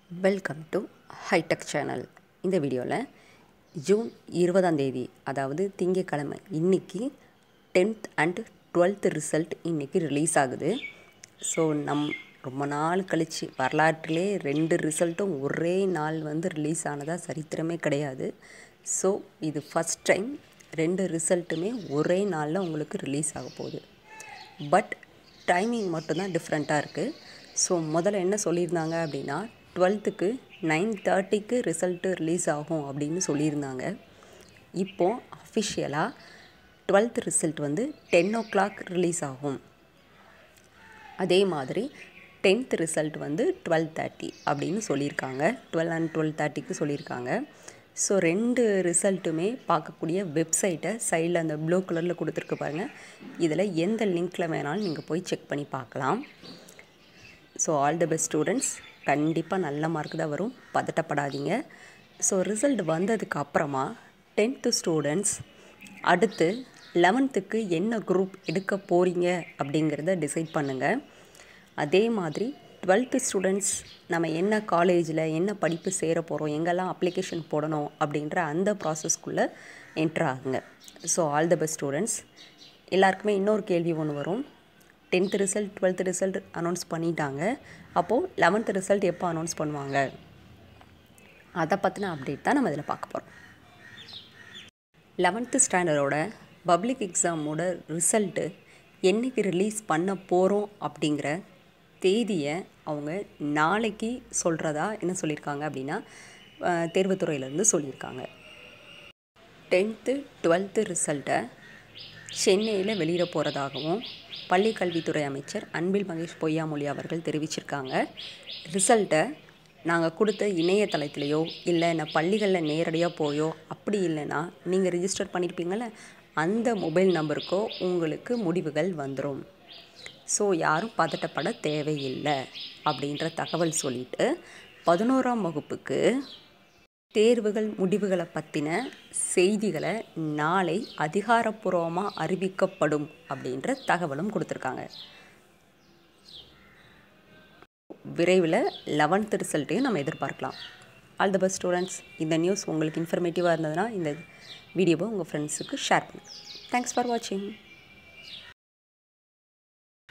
welcome to hitech channel இந்த வீடியோவில் June இருபதாம் தேதி அதாவது திங்கக்கிழமை இன்னைக்கு டென்த் அண்ட் டுவெல்த் ரிசல்ட் இன்னைக்கு ரிலீஸ் ஆகுது ஸோ நம் ரொம்ப நாள் கழித்து வரலாற்றிலே ரெண்டு ரிசல்ட்டும் ஒரே நாள் வந்து ரிலீஸ் ஆனதாக சரித்திரமே கிடையாது ஸோ இது ஃபஸ்ட் டைம் ரெண்டு ரிசல்ட்டுமே ஒரே நாளில் உங்களுக்கு ரிலீஸ் ஆக போகுது பட் டைமிங் மட்டும்தான் டிஃப்ரெண்ட்டாக இருக்குது ஸோ முதல்ல என்ன சொல்லியிருந்தாங்க அப்படின்னா டுவெல்த்துக்கு நைன் தேர்ட்டிக்கு ரிசல்ட்டு ரிலீஸ் ஆகும் அப்படின்னு சொல்லியிருந்தாங்க இப்போது அஃபிஷியலாக டுவெல்த் ரிசல்ட் வந்து டென் ஓ கிளாக் ரிலீஸ் ஆகும் அதே மாதிரி டென்த் ரிசல்ட் வந்து டுவெல் தேர்ட்டி அப்படின்னு சொல்லியிருக்காங்க டுவெல் அண்ட் டுவெல் தேர்ட்டிக்கு சொல்லியிருக்காங்க ஸோ ரெண்டு ரிசல்ட்டுமே பார்க்கக்கூடிய வெப்சைட்டை சைடில் அந்த ப்ளூ கலரில் கொடுத்துருக்கு பாருங்கள் இதில் எந்த லிங்க்கில் வேணாலும் நீங்கள் போய் செக் பண்ணி பார்க்கலாம் so all the best students கண்டிப்பாக நல்ல மார்க் தான் வரும் பதட்டப்படாதீங்க ஸோ ரிசல்ட் வந்ததுக்கு அப்புறமா டென்த்து ஸ்டூடெண்ட்ஸ் அடுத்து லெவன்த்துக்கு என்ன குரூப் எடுக்க போகிறீங்க அப்படிங்கிறத டிசைட் பண்ணுங்கள் அதே மாதிரி டுவெல்த்து ஸ்டூடெண்ட்ஸ் நம்ம என்ன காலேஜில் என்ன படிப்பு சேர போகிறோம் எங்கெல்லாம் அப்ளிகேஷன் போடணும் அப்படின்ற அந்த ப்ராசஸ்க்குள்ளே என்ட்ரு ஆகுங்க so all the best students எல்லாருக்குமே இன்னொரு கேள்வி ஒன்று வரும் tenth result twelfth result announce பண்ணிட்டாங்க அப்போது லெவன்த் ரிசல்ட் எப்போ அனௌன்ஸ் பண்ணுவாங்க அதை பற்றின அப்டேட் தான் நம்ம இதில் பார்க்க போகிறோம் லெவன்த்து ஸ்டாண்டர்டோட பப்ளிக் எக்ஸாமோட ரிசல்ட்டு என்றைக்கு ரிலீஸ் பண்ண போகிறோம் அப்படிங்கிற தேதியை அவங்க நாளைக்கு சொல்கிறதா என்ன சொல்லியிருக்காங்க அப்படின்னா தேர்வுத்துறையிலேருந்து சொல்லியிருக்காங்க டென்த்து டுவெல்த்து ரிசல்ட்டை சென்னையில் வெளியிட போகிறதாகவும் பள்ளி கல்வித்துறை அமைச்சர் அன்பில் மகேஷ் பொய்யாமொழி அவர்கள் தெரிவிச்சிருக்காங்க ரிசல்ட்டை நாங்கள் கொடுத்த இணையதளத்துலேயோ இல்லை நான் பள்ளிகளில் நேரடியாக போயோ அப்படி இல்லைன்னா நீங்கள் ரிஜிஸ்டர் பண்ணியிருப்பீங்கள அந்த மொபைல் நம்பருக்கோ உங்களுக்கு முடிவுகள் வந்துடும் ஸோ யாரும் பதட்டப்பட தேவையில்லை அப்படின்ற தகவல் சொல்லிட்டு பதினோராம் வகுப்புக்கு தேர்வுகள் முடிவுகளை பற்றின செய்திகளை நாளை அதிகாரப்பூர்வமாக அறிவிக்கப்படும் அப்படின்ற தகவலும் கொடுத்துருக்காங்க விரைவில் லெவன்த் ரிசல்ட்டையும் நம்ம எதிர்பார்க்கலாம் ஆல் த பெஸ்ட் ஸ்டூடெண்ட்ஸ் இந்த நியூஸ் உங்களுக்கு இன்ஃபர்மேட்டிவாக இருந்ததுன்னா இந்த வீடியோவை உங்கள் ஃப்ரெண்ட்ஸுக்கு ஷேர் பண்ணுங்கள் தேங்க்ஸ் ஃபார் வாட்சிங்